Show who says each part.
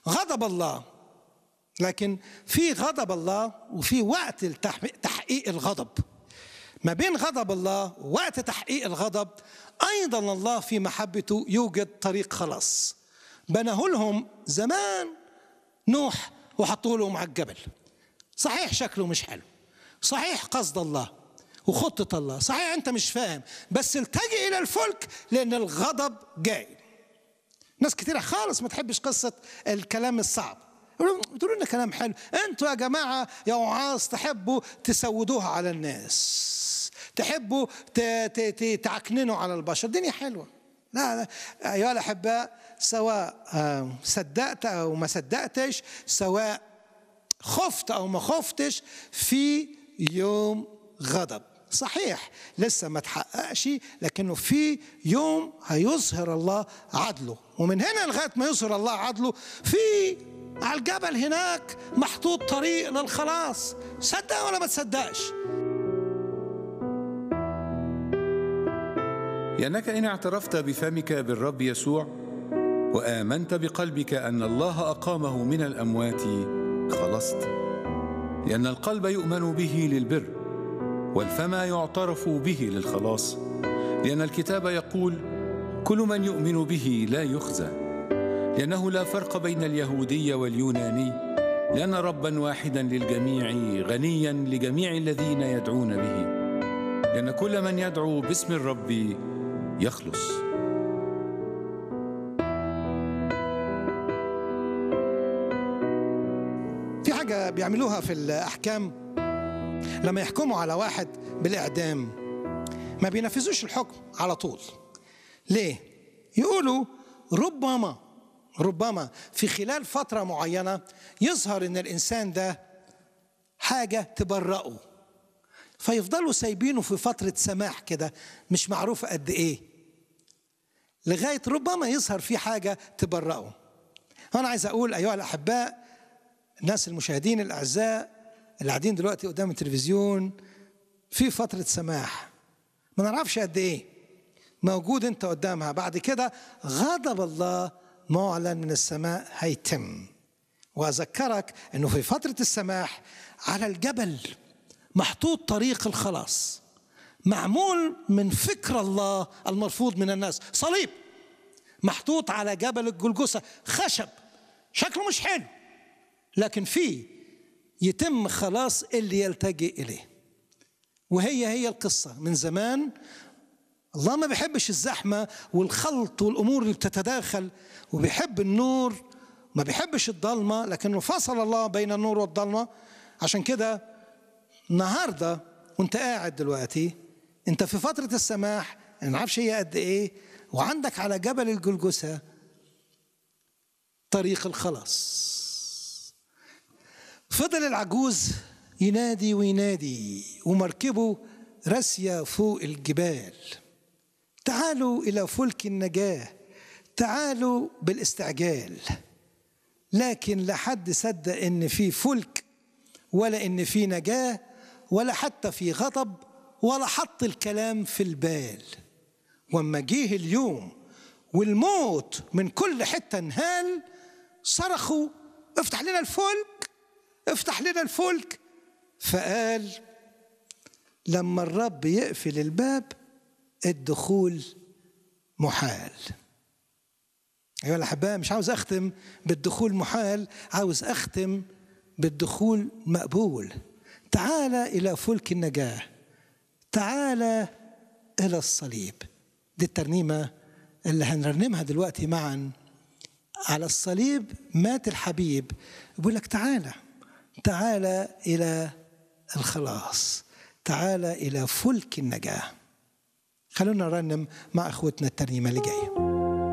Speaker 1: غضب الله لكن في غضب الله وفي وقت تحقيق الغضب ما بين غضب الله ووقت تحقيق الغضب ايضا الله في محبته يوجد طريق خلاص بناه لهم زمان نوح وحطوا لهم على الجبل صحيح شكله مش حلو صحيح قصد الله وخطة الله صحيح أنت مش فاهم بس التجئ إلى الفلك لأن الغضب جاي ناس كتيرة خالص ما تحبش قصة الكلام الصعب تقولوا لنا كلام حلو انتوا يا جماعة يا وعاظ تحبوا تسودوها على الناس تحبوا تعكننوا على البشر الدنيا حلوة لا لا أيها الأحباء سواء صدقت أو ما صدقتش سواء خفت أو ما خفتش في يوم غضب صحيح لسه ما تحققش لكنه في يوم هيظهر الله عدله ومن هنا لغايه ما يظهر الله عدله في على الجبل هناك محطوط طريق للخلاص صدق ولا ما تصدقش
Speaker 2: لأنك إن اعترفت بفمك بالرب يسوع وآمنت بقلبك أن الله أقامه من الأموات خلصت لأن القلب يؤمن به للبر والفم يعترف به للخلاص لأن الكتاب يقول كل من يؤمن به لا يخزى لأنه لا فرق بين اليهودي واليوناني لأن ربا واحدا للجميع غنيا لجميع الذين يدعون به لأن كل من يدعو باسم الرب يخلص
Speaker 1: في حاجة بيعملوها في الأحكام لما يحكموا على واحد بالإعدام ما بينفذوش الحكم على طول ليه؟ يقولوا ربما ربما في خلال فترة معينة يظهر إن الإنسان ده حاجة تبرئه فيفضلوا سايبينه في فترة سماح كده مش معروفة قد إيه لغاية ربما يظهر في حاجة تبرئه أنا عايز أقول أيها الأحباء الناس المشاهدين الأعزاء اللي قاعدين دلوقتي قدام التلفزيون في فترة سماح ما نعرفش قد إيه موجود أنت قدامها بعد كده غضب الله معلن من السماء هيتم وأذكرك أنه في فترة السماح على الجبل محطوط طريق الخلاص معمول من فكر الله المرفوض من الناس صليب محطوط على جبل الجلجسة خشب شكله مش حلو لكن فيه يتم خلاص اللي يلتجئ إليه وهي هي القصة من زمان الله ما بيحبش الزحمة والخلط والأمور اللي بتتداخل وبيحب النور ما بيحبش الضلمة لكنه فصل الله بين النور والضلمة عشان كده النهاردة وانت قاعد دلوقتي انت في فترة السماح ما نعرفش هي قد ايه وعندك على جبل الجلجسة طريق الخلاص فضل العجوز ينادي وينادي ومركبه راسية فوق الجبال تعالوا إلى فلك النجاة تعالوا بالاستعجال لكن لا حد صدق إن في فلك ولا إن في نجاة ولا حتى في غضب ولا حط الكلام في البال واما جه اليوم والموت من كل حته انهال صرخوا افتح لنا الفلك افتح لنا الفلك فقال لما الرب يقفل الباب الدخول محال ايها الاحباء مش عاوز اختم بالدخول محال عاوز اختم بالدخول مقبول تعال الى فلك النجاه تعال الى الصليب دي الترنيمه اللي هنرنمها دلوقتي معا على الصليب مات الحبيب بيقول لك تعالى تعالى الى الخلاص تعالى الى فلك النجاه خلونا نرنم مع اخوتنا الترنيمه اللي جايه